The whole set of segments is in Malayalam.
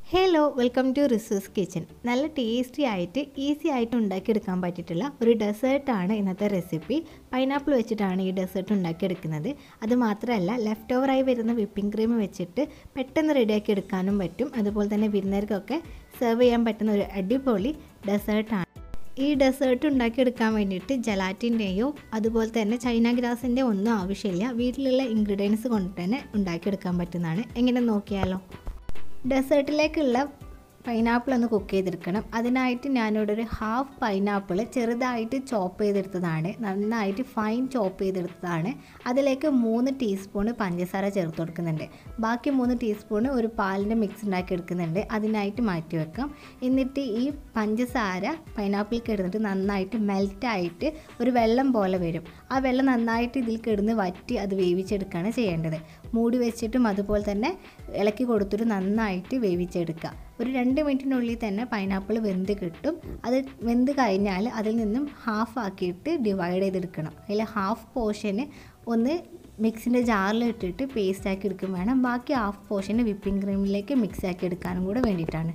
hello welcome to resource kitchen നല്ല ടേസ്റ്റി ആയിട്ട് ഈസി ആയിട്ട് ഉണ്ടാക്കിയെടുക്കാൻ പറ്റിയിട്ടുള്ള ഒരു ഡെസേർട്ടാണ് ഇന്നത്തെ റെസിപ്പി പൈനാപ്പിൾ വെച്ചിട്ടാണ് ഈ ഡെസേർട്ട് ഉണ്ടാക്കിയെടുക്കുന്നത് അത് മാത്രമല്ല ലെഫ്റ്റ് ഓവറായി വരുന്ന വിപ്പിംഗ് ക്രീം വെച്ചിട്ട് പെട്ടെന്ന് റെഡിയാക്കി എടുക്കാനും പറ്റും അതുപോലെ തന്നെ വിരുന്നർക്കൊക്കെ സെർവ് ചെയ്യാൻ പറ്റുന്ന ഒരു അടിപൊളി ഡെസേർട്ടാണ് ഈ ഡെസേർട്ട് ഉണ്ടാക്കിയെടുക്കാൻ വേണ്ടിയിട്ട് ജലാറ്റിൻ്റെയോ അതുപോലെ തന്നെ ചൈന ഗ്രാസിൻ്റെ ഒന്നും ആവശ്യമില്ല വീട്ടിലുള്ള ഇൻഗ്രീഡിയൻസ് കൊണ്ട് തന്നെ ഉണ്ടാക്കിയെടുക്കാൻ പറ്റുന്നതാണ് എങ്ങനെ നോക്കിയാലോ ഡെസേർട്ടിലേക്കുള്ള പൈനാപ്പിൾ ഒന്ന് കുക്ക് ചെയ്തെടുക്കണം അതിനായിട്ട് ഞാനിവിടെ ഒരു ഹാഫ് പൈനാപ്പിൾ ചെറുതായിട്ട് ചോപ്പ് ചെയ്തെടുത്തതാണ് നന്നായിട്ട് ഫൈൻ ചോപ്പ് ചെയ്തെടുത്തതാണ് അതിലേക്ക് മൂന്ന് ടീസ്പൂണ് പഞ്ചസാര ചേർത്ത് കൊടുക്കുന്നുണ്ട് ബാക്കി മൂന്ന് ടീസ്പൂണ് ഒരു പാലിൻ്റെ മിക്സ് ഉണ്ടാക്കി എടുക്കുന്നുണ്ട് അതിനായിട്ട് മാറ്റി വെക്കാം എന്നിട്ട് ഈ പഞ്ചസാര പൈനാപ്പിൾ കിടന്നിട്ട് നന്നായിട്ട് മെൽറ്റായിട്ട് ഒരു വെള്ളം പോലെ വരും ആ വെള്ളം നന്നായിട്ട് ഇതിൽ കിടന്ന് വറ്റി അത് വേവിച്ചെടുക്കുകയാണ് ചെയ്യേണ്ടത് മൂടി വെച്ചിട്ടും അതുപോലെ തന്നെ ഇളക്കി കൊടുത്തിട്ട് നന്നായിട്ട് വേവിച്ചെടുക്കുക ഒരു രണ്ട് മിനിറ്റിനുള്ളിൽ തന്നെ പൈനാപ്പിൾ വെന്ത് കിട്ടും അത് വെന്ത് കഴിഞ്ഞാൽ അതിൽ നിന്നും ഹാഫ് ആക്കിയിട്ട് ഡിവൈഡ് ചെയ്തെടുക്കണം അതിൽ ഹാഫ് പോർഷന് ഒന്ന് മിക്സിൻ്റെ ജാറിൽ ഇട്ടിട്ട് പേസ്റ്റ് ആക്കി എടുക്കും വേണം ബാക്കി ഹാഫ് പോർഷന് വിപ്പിംഗ് ക്രീമിലേക്ക് മിക്സ് ആക്കി എടുക്കാനും കൂടെ വേണ്ടിയിട്ടാണ്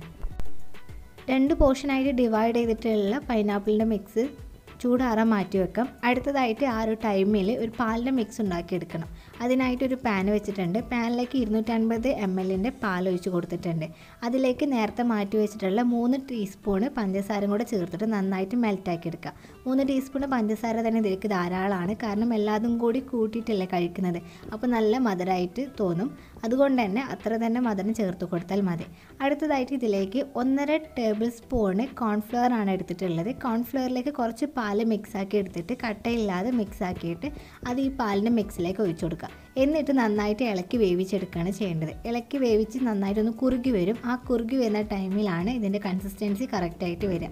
രണ്ട് പോർഷനായിട്ട് ഡിവൈഡ് ചെയ്തിട്ടുള്ള പൈനാപ്പിളിൻ്റെ മിക്സ് ചൂടാറാൻ മാറ്റി വെക്കാം അടുത്തതായിട്ട് ആ ഒരു ടൈമിൽ ഒരു പാലിൻ്റെ മിക്സ് ഉണ്ടാക്കിയെടുക്കണം അതിനായിട്ട് ഒരു പാൻ വെച്ചിട്ടുണ്ട് പാനിലേക്ക് ഇരുന്നൂറ്റൻപത് എം എല്ലിൻ്റെ പാൽ ഒഴിച്ച് കൊടുത്തിട്ടുണ്ട് അതിലേക്ക് നേരത്തെ മാറ്റി വെച്ചിട്ടുള്ള മൂന്ന് ടീസ്പൂണ് പഞ്ചസാരയും കൂടെ ചേർത്തിട്ട് നന്നായിട്ട് മെൽറ്റാക്കി എടുക്കുക മൂന്ന് ടീസ്പൂണ് പഞ്ചസാര തന്നെ ഇതിലേക്ക് ധാരാളമാണ് കാരണം എല്ലാതും കൂടി കൂട്ടിയിട്ടല്ലേ കഴിക്കുന്നത് അപ്പോൾ നല്ല മധുരമായിട്ട് തോന്നും അതുകൊണ്ട് തന്നെ അത്ര തന്നെ മധുരം ചേർത്ത് കൊടുത്താൽ മതി അടുത്തതായിട്ട് ഇതിലേക്ക് ഒന്നര ടേബിൾ സ്പൂണ് കോൺഫ്ലവർ ആണ് എടുത്തിട്ടുള്ളത് കോൺഫ്ലവറിലേക്ക് കുറച്ച് പാൽ മിക്സാക്കി എടുത്തിട്ട് കട്ടയില്ലാതെ മിക്സ് ആക്കിയിട്ട് അത് ഈ പാലിൻ്റെ മിക്സിലേക്ക് ഒഴിച്ചു കൊടുക്കുക എന്നിട്ട് നന്നായിട്ട് ഇളക്കി വേവിച്ചെടുക്കുകയാണ് ചെയ്യേണ്ടത് ഇളക്കി വേവിച്ച് നന്നായിട്ടൊന്ന് കുറുകി വരും ആ കുറുകി വരുന്ന ടൈമിലാണ് ഇതിൻ്റെ കൺസിസ്റ്റൻസി കറക്റ്റായിട്ട് വരിക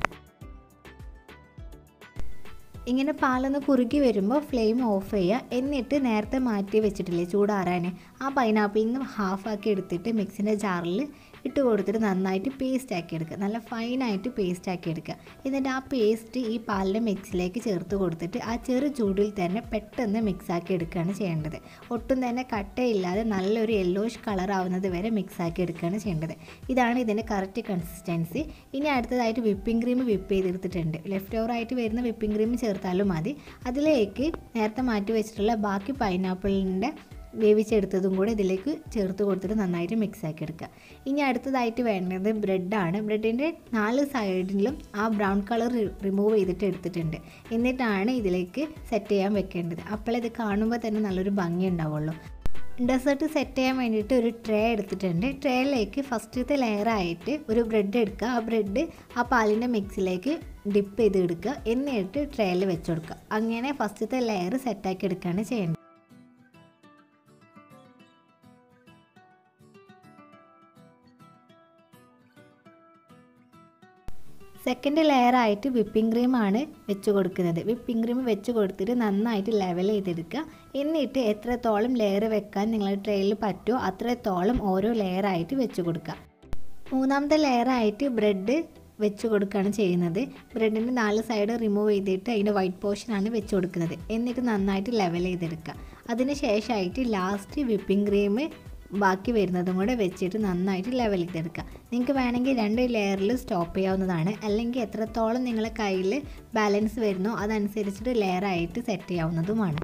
ഇങ്ങനെ പാലൊന്ന് കുറുകി വരുമ്പോൾ ഫ്ലെയിം ഓഫ് ചെയ്യുക എന്നിട്ട് നേരത്തെ മാറ്റി വെച്ചിട്ടില്ലേ ചൂടാറാൻ ആ പൈനാപ്പിളിൽ നിന്ന് ഹാഫാക്കി എടുത്തിട്ട് മിക്സിൻ്റെ ജാറിൽ ഇട്ട് കൊടുത്തിട്ട് നന്നായിട്ട് പേസ്റ്റ് ആക്കി എടുക്കുക നല്ല ഫൈനായിട്ട് പേസ്റ്റ് ആക്കി എടുക്കുക എന്നിട്ട് ആ പേസ്റ്റ് ഈ പാലിൻ്റെ മിക്സിലേക്ക് ചേർത്ത് കൊടുത്തിട്ട് ആ ചെറു ചൂടിൽ തന്നെ പെട്ടെന്ന് മിക്സ് ആക്കി എടുക്കുകയാണ് ചെയ്യേണ്ടത് ഒട്ടും തന്നെ കട്ടയില്ലാതെ നല്ലൊരു യെല്ലോഷ് കളർ ആവുന്നത് വരെ മിക്സ് ആക്കി എടുക്കുകയാണ് ചെയ്യേണ്ടത് ഇതാണ് ഇതിൻ്റെ കറക്റ്റ് കൺസിസ്റ്റൻസി ഇനി അടുത്തതായിട്ട് വിപ്പിംഗ് ക്രീം വിപ്പ് ചെയ്തെടുത്തിട്ടുണ്ട് ലെഫ്റ്റ് ഓവർ ആയിട്ട് വരുന്ന വിപ്പിംഗ് ക്രീം ചേർത്താലും മതി അതിലേക്ക് നേരത്തെ മാറ്റി വെച്ചിട്ടുള്ള ബാക്കി പൈനാപ്പിളിൻ്റെ വേവിച്ചെടുത്തതും കൂടെ ഇതിലേക്ക് ചേർത്ത് കൊടുത്തിട്ട് നന്നായിട്ട് മിക്സ് ആക്കി എടുക്കുക ഇനി അടുത്തതായിട്ട് വേണ്ടത് ബ്രെഡാണ് ബ്രെഡിൻ്റെ നാല് സൈഡിലും ആ ബ്രൗൺ കളർ റിമൂവ് ചെയ്തിട്ട് എടുത്തിട്ടുണ്ട് എന്നിട്ടാണ് ഇതിലേക്ക് സെറ്റ് ചെയ്യാൻ വെക്കേണ്ടത് അപ്പോൾ ഇത് കാണുമ്പോൾ തന്നെ നല്ലൊരു ഭംഗി ഉണ്ടാവുള്ളൂ ഡെസേർട്ട് സെറ്റ് ചെയ്യാൻ വേണ്ടിയിട്ട് ഒരു ട്രേ എടുത്തിട്ടുണ്ട് ട്രേയിലേക്ക് ഫസ്റ്റത്തെ ലെയറായിട്ട് ഒരു ബ്രെഡ് എടുക്കുക ആ ബ്രെഡ് ആ പാലിൻ്റെ മിക്സിലേക്ക് ഡിപ്പ് ചെയ്ത് എടുക്കുക എന്നിട്ട് ട്രേയിൽ വെച്ച് കൊടുക്കുക അങ്ങനെ ഫസ്റ്റത്തെ ലെയർ സെറ്റാക്കി എടുക്കുകയാണ് ചെയ്യേണ്ടത് സെക്കൻഡ് ലെയറായിട്ട് വിപ്പിംഗ് ക്രീമാണ് വെച്ച് കൊടുക്കുന്നത് വിപ്പിംഗ് ക്രീം വെച്ച് കൊടുത്തിട്ട് നന്നായിട്ട് ലെവൽ ചെയ്തെടുക്കുക എന്നിട്ട് എത്രത്തോളം ലെയർ വെക്കാൻ നിങ്ങളുടെ ട്രെയിൽ പറ്റുമോ അത്രത്തോളം ഓരോ ലെയറായിട്ട് വെച്ച് കൊടുക്കുക മൂന്നാമത്തെ ലെയറായിട്ട് ബ്രെഡ് വെച്ച് കൊടുക്കുകയാണ് ചെയ്യുന്നത് ബ്രെഡിൻ്റെ നാല് സൈഡ് റിമൂവ് ചെയ്തിട്ട് അതിൻ്റെ വൈറ്റ് പോർഷനാണ് വെച്ച് കൊടുക്കുന്നത് എന്നിട്ട് നന്നായിട്ട് ലെവൽ ചെയ്തെടുക്കുക അതിന് ശേഷമായിട്ട് ലാസ്റ്റ് വിപ്പിംഗ് ക്രീം ബാക്കി വരുന്നതും കൂടെ വെച്ചിട്ട് നന്നായിട്ട് ലെവൽ ചെയ്തെടുക്കുക നിങ്ങൾക്ക് വേണമെങ്കിൽ രണ്ട് ലെയറിൽ സ്റ്റോപ്പ് ചെയ്യാവുന്നതാണ് അല്ലെങ്കിൽ എത്രത്തോളം നിങ്ങളെ കയ്യിൽ ബാലൻസ് വരുന്നോ അതനുസരിച്ചിട്ട് ലെയറായിട്ട് സെറ്റ് ചെയ്യാവുന്നതുമാണ്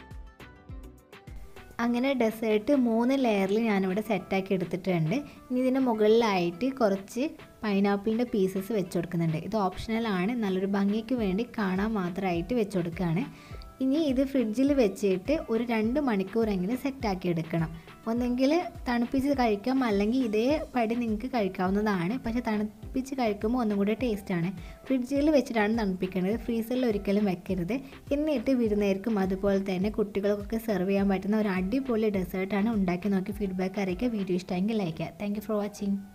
അങ്ങനെ ഡെസേർട്ട് മൂന്ന് ലെയറിൽ ഞാനിവിടെ സെറ്റാക്കി എടുത്തിട്ടുണ്ട് ഇനി ഇതിന് മുകളിലായിട്ട് കുറച്ച് പൈനാപ്പിളിൻ്റെ പീസസ് വെച്ച് കൊടുക്കുന്നുണ്ട് ഇത് ഓപ്ഷണലാണ് നല്ലൊരു ഭംഗിക്ക് വേണ്ടി കാണാൻ മാത്രമായിട്ട് വെച്ച് കൊടുക്കുകയാണ് ഇനി ഇത് ഫ്രിഡ്ജിൽ വെച്ചിട്ട് ഒരു രണ്ട് മണിക്കൂറെങ്കിലും സെറ്റാക്കി എടുക്കണം ഒന്നെങ്കിൽ തണുപ്പിച്ച് കഴിക്കാം അല്ലെങ്കിൽ ഇതേ പടി നിങ്ങൾക്ക് കഴിക്കാവുന്നതാണ് പക്ഷേ തണുപ്പിച്ച് കഴിക്കുമ്പോൾ ഒന്നും കൂടെ ടേസ്റ്റാണ് ഫ്രിഡ്ജിൽ വെച്ചിട്ടാണ് തണുപ്പിക്കേണ്ടത് ഫ്രീസറിൽ ഒരിക്കലും വെക്കരുത് എന്നിട്ട് വിരുന്നേർക്കും അതുപോലെ തന്നെ കുട്ടികൾക്കൊക്കെ സെർവ് ചെയ്യാൻ പറ്റുന്ന ഒരു അടിപൊളി ഡെസേർട്ടാണ് ഉണ്ടാക്കി നോക്കി ഫീഡ്ബാക്ക് അറിയിക്കുക വീഡിയോ ഇഷ്ടമെങ്കിൽ ലൈക്ക് ചെയ്യുക താങ്ക് ഫോർ വാച്ചിങ്